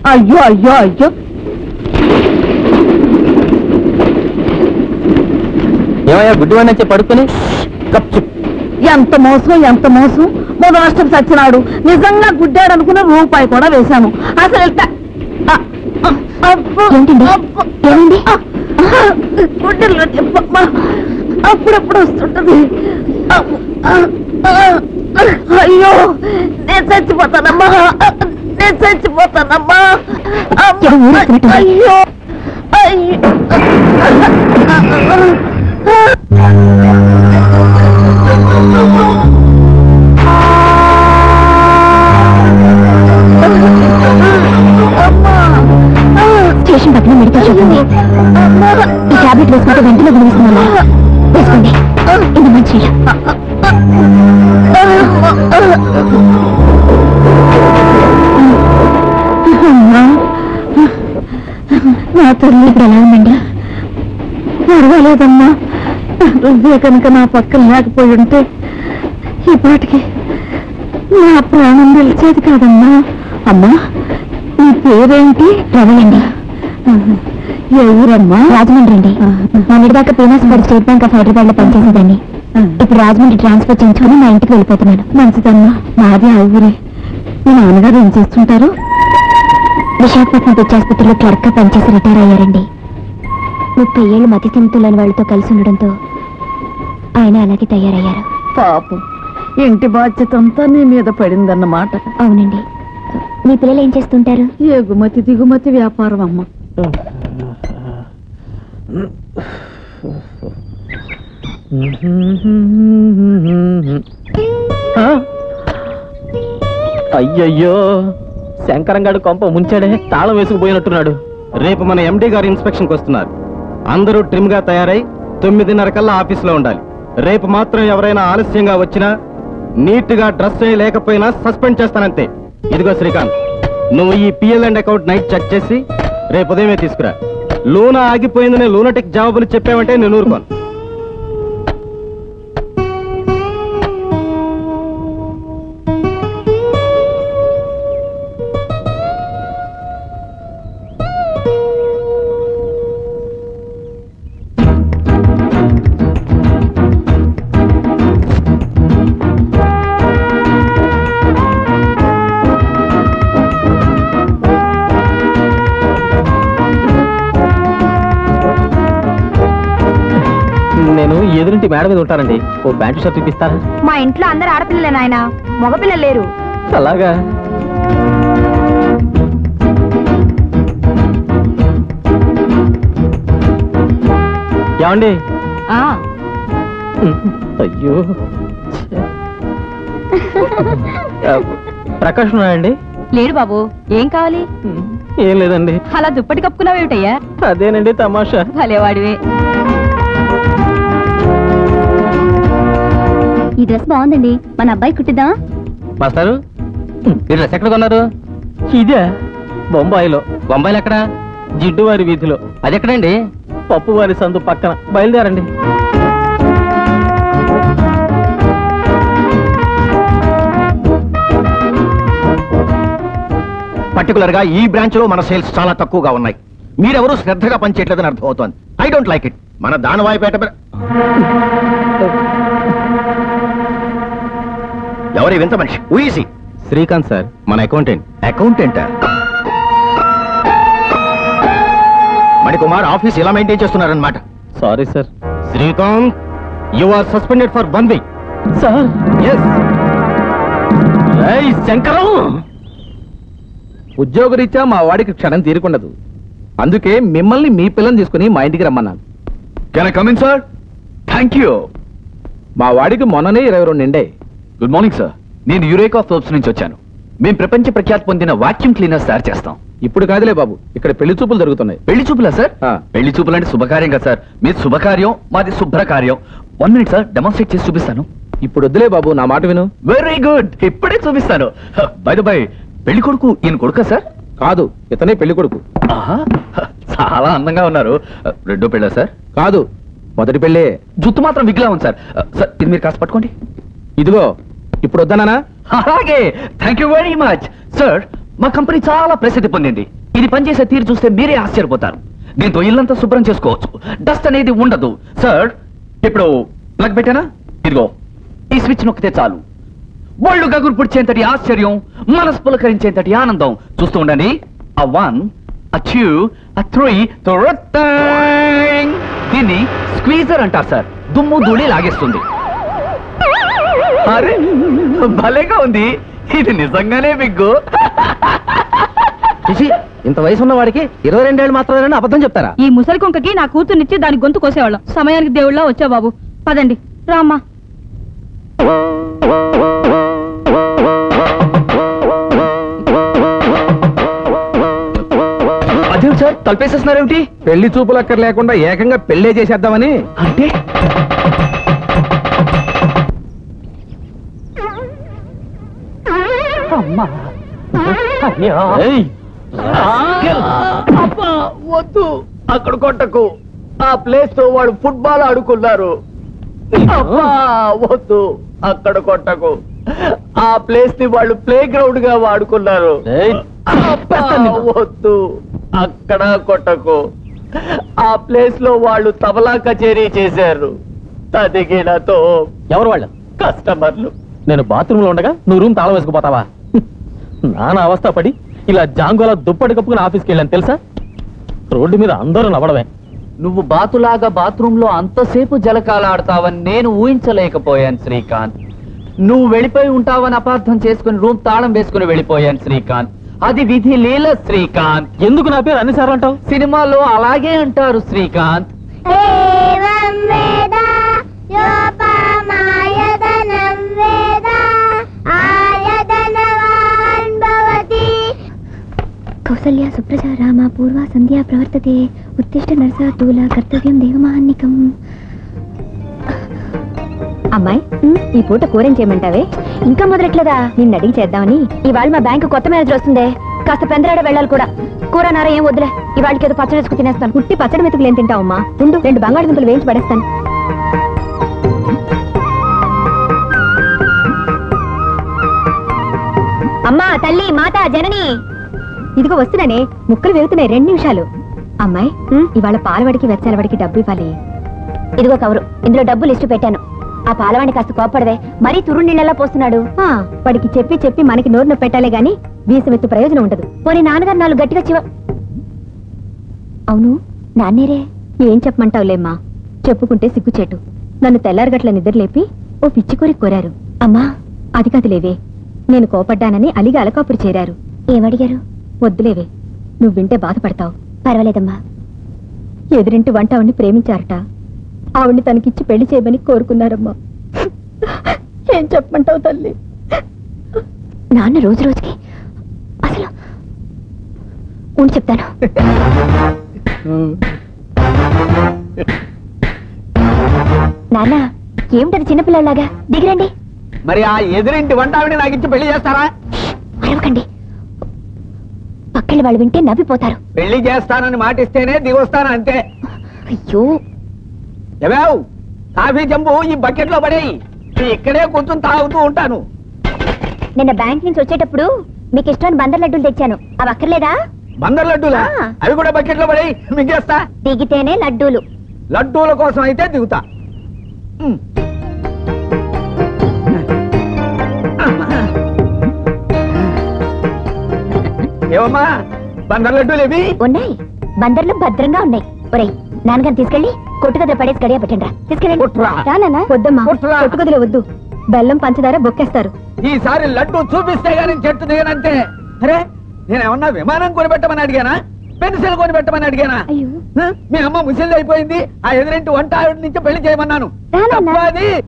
అయ్యో అయ్యో అయ్యో ఏమయ్యా గుడ్డివాడిని వచ్చి పడుకుని కప్పు ఎంత మోసం ఎంత మోసం మొదలష్టం సచ్చినాడు నిజంగా గుడ్డాడు అనుకున్న రూపాయి కూడా వేశాను అసలు ఎట్ట- ఆ, ఆ, అబ్బో, ఏంటండి? అబ్బో, ఏమైంది? ఆ, గుడ్డెల్లో చెప్పమ్మ. అప్పుడప్పుడు వస్తుంటది అబ్బో, ఆ, ఆ, అయ్యో నేను చచ్చిపోతానమ్మా నేను చచ్చిపోతానమ్మా అమ్మ, ఎవరు ఊరేస్తున్నట్టు? అయ్యో అయ్యో స్టేషన్ పక్కన మెడికల్ షాప్ ఉంది ఈ టాబ్లెట్ వేసుకుంటే వెంటనే గుణిస్తున్నా వేసుకోండి ఇది మంచి నా తల్లి ఇప్పుడు ఎలా ఉందండి పర్వాలేదమ్మా నువ్వే కనుక నా పక్కన లేకపోయి ఉంటే ఈ పాటికి నా ప్రాణం నిలిచేది కాదమ్మా అమ్మా నీ పేరేంటి రవయండి ఏ ఊరమ్మా రాజమండ్రి అండి మొన్నటిదాకా పీనాస్పూర్ స్టేట్ బ్యాంక్ ఆఫ్ హైదరాబాద్ లో పనిచేసేదాన్ని ఇప్పుడు రాజమండ్రి ట్రాన్స్ఫర్ చేయించుకుని మా ఇంటికి వెళ్ళిపోతున్నాను మంచిదమ్మా మాది ఆ ఊరే మీ నాన్నగారు ఏం చేస్తుంటారు విశాఖపట్నం పిచ్చి ఆసుపత్రిలో క్లర్క్ గా పనిచేసి రిటైర్ అయ్యారండి ముప్పై ఏళ్ళు మతి స్థిమితులని వాళ్ళతో కలిసి ఉండడంతో ఆయన అలాగే తయారయ్యారు పాపం ఇంటి బాధ్యత అంతా నీ మీద పడిందన్నమాట అవునండి మీ పిల్లలు ఏం చేస్తుంటారు ఎగుమతి దిగుమతి వ్యాపారం అమ్మ అయ్యయ్యో శంకరంగాడు కొంప ముంచాడే తాళం వేసుకుపోయినట్టున్నాడు రేపు మన ఎండి గారు ఇన్స్పెక్షన్కి వస్తున్నారు అందరూ ట్రిమ్ గా తయారై తొమ్మిదిన్నర కల్లా ఆఫీసులో ఉండాలి రేపు మాత్రం ఎవరైనా ఆలస్యంగా వచ్చినా నీట్ గా డ్రెస్ లేకపోయినా సస్పెండ్ చేస్తానంతే ఇదిగో శ్రీకాంత్ నువ్వు ఈ PL and account night check చేసి రేపు ఉదయమే తీసుకురా లూనా ఆగిపోయిందని లూనటిక్ జవాబులు చెప్పావంటే నేను ఊరుకోను నేను ఎదురింటి మేడ మీద ఉంటానండి ఓ ప్యాంటు షర్ట్ ఇప్పిస్తారా మా ఇంట్లో అందరు ఆడపిల్లలే నాయన మగపిల్లలు లేరు అలాగా ఏమండి అయ్యో ఆ, ప్రకాష్ ఉన్నాయండి లేడు బాబు ఏం కావాలి ఏం లేదండి అలా దుప్పటి కప్పుకున్నావేమిటయ్యా అదేనండి తమాషా భలేవాడివే ఈ డ్రెస్ బాగుందండి మన అబ్బాయి కుట్టిద్దా మాస్టారు ఈ డ్రెస్ ఎక్కడ కొన్నారు ఇదే బొంబాయిలో బొంబాయిలో ఎక్కడ జిడ్డు వారి వీధిలో అది ఎక్కడండి పప్పు వారి సందు పక్కన బయలుదేరండి పర్టికులర్ గా ఈ బ్రాంచ్ లో మన సేల్స్ చాలా తక్కువగా ఉన్నాయి మీరెవరూ శ్రద్ధగా పనిచేయట్లేదని అర్థమవుతోంది ఐ డోంట్ లైక్ ఇట్ మన దానవాయిపేట బ్ర- ఎవరి వింత మనిషి ఊసి శ్రీకాంత్ సార్ మన అకౌంటెంట్ అకౌంటెంట్ మణికుమార్ ఆఫీస్ ఇలా మెయింటైన్ చేస్తున్నారనమాట sorry sir Srikanth you are suspended for one week sir yes Shankaram ఉద్యోగరీత్యా మా వాడికి క్షణం తీరుకుండదు అందుకే మిమ్మల్ని మీ పిల్లని తీసుకుని మా ఇంటికి రమ్మన్నాను can I come in sir thank you మా వాడికి మొన్ననే ఇరవై రెండు నిండే గుడ్ మార్నింగ్ సార్ నేను యురేకా ఫోర్బ్స్ నుంచి వచ్చాను మేము ప్రపంచ ప్రఖ్యాతి పొందిన వాక్యూమ్ క్లీనర్స్ తయారు చేస్తాం ఇప్పుడు కాదులే బాబు ఇక్కడ పెళ్లి చూపులు జరుగుతున్నాయి పెళ్లి చూపులా సార్ ఆ. పెళ్లి చూపులు అంటే శుభకార్యం కదా సార్ మీది శుభకార్యం మాది శుభ్రకార్యం వన్ మినిట్ సార్ డెమాన్స్ట్రేట్ చేసి చూపిస్తాను ఇప్పుడు వద్దులే బాబు నా మాట విను వెరీ గుడ్ ఇప్పుడే చూపిస్తాను బై బై పెళ్లి కొడుకు ఈయన కొడుకా సార్ కాదు ఇతనే పెళ్లి కొడుకు ఆహా చాలా అందంగా ఉన్నారు రెండో పెళ్ళా సార్ కాదు మొదటి పెళ్ళే జుత్తు మాత్రం విగ్లా ఉంది సార్ సార్ ఇది మీరు కాస్త పట్టుకోండి ఇదిగో ఇప్పుడు వద్దనానా అలాగే thank you very much sir మా కంపెనీ చాలా ప్రసిద్ధి పొందింది ఇది పనిచేసే తీరు చూస్తే మీరే ఆశ్చర్యపోతారు దీంతో ఇల్లంతా శుభ్రం చేసుకోవచ్చు డస్ట్ అనేది ఉండదు సార్ ఇప్పుడు ప్లగ్ పెట్టానా ఇదిగో ఈ స్విచ్ నొక్కితే చాలు ఒళ్ళు గగురు పుడిచేంతటి ఆశ్చర్యం మనసు పులకరించేంతటి ఆనందం చూస్తూ ఉండండి ఆ వన్ ఆ టూ ఆ త్రీ దీన్ని స్క్వీజర్ అంటారు సార్ దుమ్ము ధూళి లాగేస్తుంది అరే భలేగా ఉంది ఇది నిజంగానే బిగ్గు చిచి, ఇంత వయసు ఉన్న వాడికి ఇరవై రెండేళ్ళు మాత్రమే అబద్ధం చెప్తారా ఈ ముసలి కుంకకి నా కూతుర్నిచ్చి దాని గొంతు కోసేవాళ్ళం సమయానికి దేవుళ్ళ వచ్చా బాబు పదండి రామ్మా అదే సార్ తలపేసేస్తున్నారేమిటి పెళ్లి చూపులు అక్కర్ లేకుండా ఏకంగా పెళ్లే చేసేద్దామని అంటే అమ్మా అయ్యా ఏయ్, అబ్బా వద్దు అక్కడ కొట్టకు ఆ ప్లేస్ తో వాడు ఫుట్బాల్ ఆడుకున్నారు అబ్బా వద్దు అక్కడ కొట్టకు ఆ ప్లేస్ ని వాళ్ళు ప్లే గ్రౌండ్ గా వాడుకున్నారు ఏయ్, అబ్బా, వద్దు అక్కడ కొట్టకు ఆ ప్లేస్ లో వాళ్ళు తబలా కచేరీ చేశారు తదిగినతో ఎవరు వాళ్ళు కస్టమర్లు నేను బాత్రూమ్ లో ఉండగా నువ్వు రూమ్ తాళం వేసుకుపోతావా నానా అవస్థ పడి ఇలా జాంగోలా దుప్పటి కప్పుకుని ఆఫీస్కి వెళ్ళాను తెలుసా రోడ్డు మీద అందరూ నవ్వడమే నువ్వు బాతులాగా బాత్రూమ్ లో అంతసేపు జలకాలాడతావని నేను ఊహించలేకపోయాను శ్రీకాంత్ నువ్వు వెళ్ళిపోయి ఉంటావని అపార్థం చేసుకుని రూమ్ తాళం వేసుకుని వెళ్ళిపోయాను శ్రీకాంత్ అది విధి లీల శ్రీకాంత్ ఎందుకు నా పేరు అన్నిసార్లు అంటావు సినిమాలో అలాగే అంటారు శ్రీకాంత్ एवं वेद योपमायतनं वेद आयतनवान् भवति కౌసల్య సుప్రజ రామ పూర్వ సంధ్యా ప్రవర్తతే ఉత్తిష్ట నరస తూల కర్తవ్యం దేవమాన్నికం అమ్మాయి ఈ పూట కూరేం చేయమంటావే ఇంకా మొదలట్లేదా నిన్ను అడిగి చేద్దామని ఇవాళ మా బ్యాంకు కొత్త మేనేజర్ వస్తుందే కాస్త పెందరాడ వెళ్ళాలి కూడా కూర నార ఏం వదిలే ఇవాళకి ఏదో పచ్చడి వేసుకు తినేస్తాను పుట్టి పచ్చడి మెతుకులు ఏం తింటావమ్మా ఉండు రెండు బంగాళదుంపలు వేయించి పడేస్తాను అమ్మా తల్లి మాత జనని ఇదిగో వస్తున్నానే ముక్కలు వేగుతున్నాయి రెండు నిమిషాలు అమ్మాయి ఇవాళ పాలవాడికి వెచ్చాలవాడికి డబ్బు ఇవ్వాలి ఇదిగో కవరు ఇందులో డబ్బు లిస్టు పెట్టాను ఆ పాలవాడిని కాస్త కోపడవే మరీ తురు నీళ్ళలా పోస్తున్నాడు ఆ, వాడికి చెప్పి చెప్పి మనకి నోరు నొప్పి పెట్టాలే గాని వీసమెత్తు ప్రయోజనం ఉండదు పోనీ నాన్నగారు నాలుగు గట్టిగా చివ అవును నాన్నేరే ఏం చెప్పమంటావులేమ్మా చెప్పుకుంటే సిగ్గుచేటు నన్ను తెల్లారగట్ల నిద్రలేపి ఓ పిచ్చి కోరి కోరారు అమ్మా అది కాదు లేవే నేను కోపడ్డానని అలిగి అలకాపురి చేరారు ఏమడిగారు వద్దులేవే నువ్వు వింటే బాధపడతావు పర్వాలేదమ్మా ఎదురింటి వంట ఆవిడ్ని ప్రేమించారట ఆవిడ్ని తనకిచ్చి పెళ్లి చేయమని కోరుకున్నారమ్మా ఏం చెప్పమంటావు తల్లి నాన్న రోజు రోజుకి అసలు ఉండి చెప్తాను నాన్న ఏమిటది చిన్నపిల్లలాగా దిగిరండి మరి ఆ ఎదురింటి వంట ఆవిడ నాకు ఇచ్చి పెళ్లి చేస్తారా అరవకండి పక్కన వాళ్ళు వింటే నవ్విపోతారు పెళ్లి చేస్తానని మాటిస్తేనే దిగొస్తాను అంతే అయ్యో ఎవావ్ కాఫీ జంబు ఈ బకెట్ లో పడేయి ఇక్కడే కూర్చుని తాగుతూ ఉంటాను నిన్న బ్యాంక్ నుంచి వచ్చేటప్పుడు మీకు ఇష్టమైన బందర్ లడ్డూలు తెచ్చాను అవి అక్కర్లేదా బందర్ లడ్డూలా ఆ. అవి కూడా బకెట్ లో పడేయి మింగేస్తా దిగితేనే లడ్డూలు లడ్డూల కోసం అయితే దిగుతా ఉమ్. ఏమమ్మా బందర్ లడ్డూలు ఏవి ఉన్నాయి బందర్లు భద్రంగా ఉన్నాయి ఒరేయ్ నాన్నగారిని తీసుకెళ్ళి కొట్టుగదిలో పడేసి గడియ పెట్టండి రా తీసుకెళ్ళండి కొట్టురా. రానన్నా వద్దమ్మా కొట్టురా. కొట్టుగదిలో వద్దు బెల్లం పంచదార బొక్కేస్తారు ఈసారి లడ్డు చూపిస్తే గానీ చెట్టు దిగనంతే అరే నేనేమన్నా విమానం కొనిపెట్టమని అడిగానా పెన్సిల్ కొనిపెట్టమని అడిగానా అయ్యో హ? మీ అమ్మ ముసిల్ది అయిపోయింది ఆ ఎదురింటి వంట ఆవిడ నుంచి పెళ్లి చేయమన్నాను రానన్నా. తప్పా అది